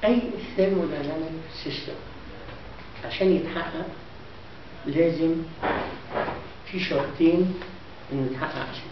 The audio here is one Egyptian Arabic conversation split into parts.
اي ثيرمودايناميك سيستم عشان يتحقق لازم في شرطين انه يتحقق عشان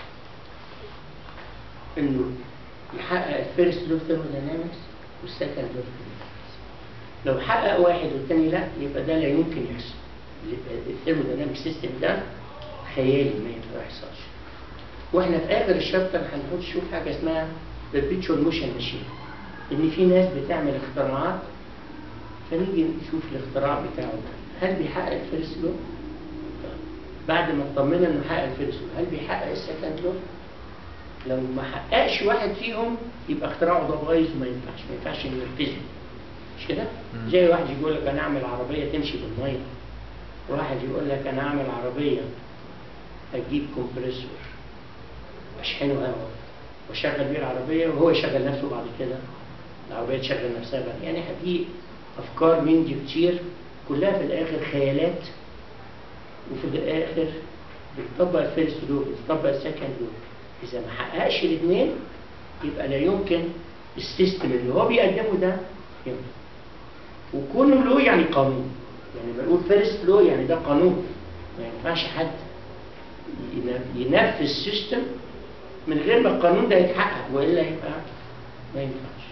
انه يحقق الفيرست لو ثيرموداينامكس والسكند لو لو حقق واحد والتاني لا يبقى ده لا يمكن يحصل الثيرمودايناميك سيستم ده خيالي ما يحصلش واحنا في اخر الشابتر هنخش نشوف حاجه اسمها perpetual motion machine ان في ناس بتعمل اختراعات فنيجي نشوف الاختراع بتاعه ده هل بيحقق الفيرست لو؟ بعد ما اطمنا انه حقق الفيرست لو هل بيحقق السكند لو؟ لو ما حققش واحد فيهم يبقى اختراعه ده بايظ وما ينفعش ما ينفعش انه يلتزم مش كده؟ مم. زي واحد يقول لك انا اعمل عربيه تمشي بالميه واحد يقول لك انا اعمل عربيه اجيب كومبريسور اشحنه هواء واشغل بيه العربيه وهو يشغل نفسه بعد كده العربيه تشغل نفسها بقى يعني دي افكار من دي كتير كلها في الاخر خيالات وفي الاخر بتطبق الفيرست لو بتطبق السكند لو اذا ما حققش الاثنين يبقى لا يمكن السيستم اللي هو بيقدمه ده يمكن وكونه لو يعني قانون يعني بنقول فيرست لو يعني ده قانون ما ينفعش حد ين- ينفذ سيستم من غير ما القانون ده يتحقق والا يبقى ما ينفعش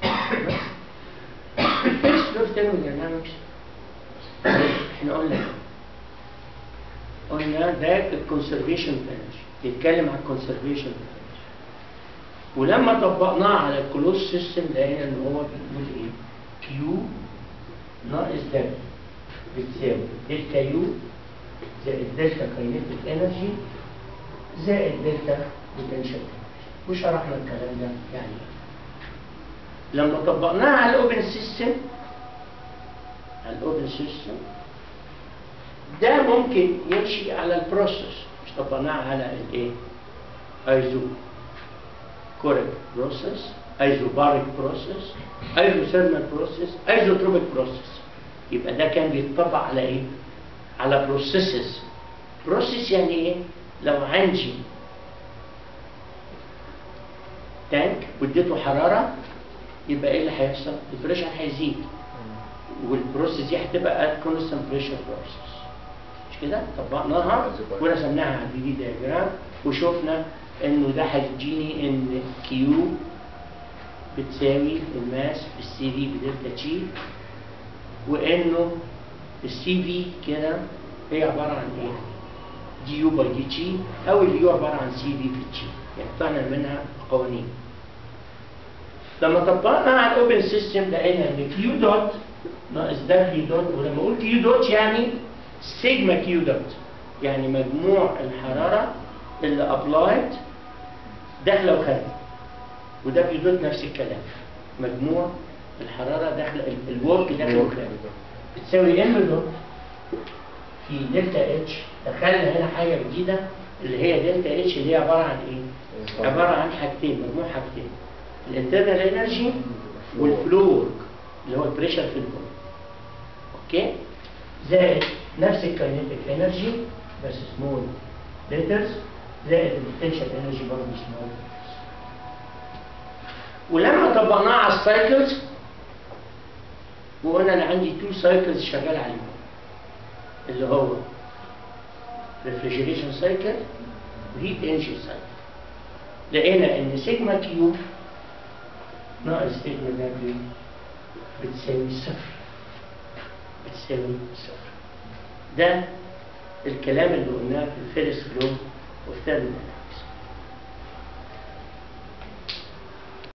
الفيرست لو ثيرموداينامكس احنا قلنا قلنا ده الكونسرفيشن انرجي بيتكلم عن الكونسرفيشن انرجي ولما طبقناه على الكلوز سيستم لقينا ان هو بيقول ايه كيو ناقص ده بتساوي دلتا يو زائد دلتا كاينيتيك انرجي زائد دلتا بوتنشال وشرحنا الكلام ده يعني إيه. لما طبقناها على الاوبن سيستم على الاوبن سيستم ده ممكن يمشي على البروسيس مش طبقناها على الايه ايزو كوريك بروسيس ايزوباريك بروسيس ايزوثيرمال بروسيس ايزوتروبيك بروسيس يبقى ده كان بيتطبق على ايه على بروسيسز بروسيس يعني ايه لو عندي تانك واديته حراره يبقى ايه اللي هيحصل البريشر هيزيد والبروسيس دي هتبقى at constant pressure process مش كده طبقناها ورسمناها على الدي دي diagram وشفنا انه ده هيديني ان كيو بتساوي الماس في السي في بدلتا تي وانه السي في كده هي عباره عن ايه؟ دي يو باي دي تي او اليو عباره عن سي في في تي يعني طلعنا منها قوانين لما طبقنا على الاوبن سيستم لقينا ان كيو دوت ناقص ده كيو دوت ولما اقول كيو دوت يعني سيجما كيو دوت يعني مجموع الحراره اللي ابلايد داخله وخارجه وده كيو دوت نفس الكلام مجموع الحراره داخله الورك داخله وخارجه بتساوي ام دوت في دلتا اتش دخلنا هنا حاجه جديده اللي هي دلتا اتش اللي هي عباره عن ايه؟ عباره عن حاجتين مجموع حاجتين الانترنال انرجي والفلو ورك اللي هو البريشر في البول اوكي زائد نفس الكاينيتيك انرجي بس سمول ليترز زائد البوتنشال انرجي برضه سمول ولما طبقناه على السايكلز وقلنا انا عندي تو سايكلز شغال عليهم اللي هو ريفريجريشن سايكل وهيت انجن سايكل لقينا ان سيجما كيو ناقص سيجما دبليو بتساوي صفر بتساوي صفر ده الكلام اللي قلناه في الفيرست لو والثيرد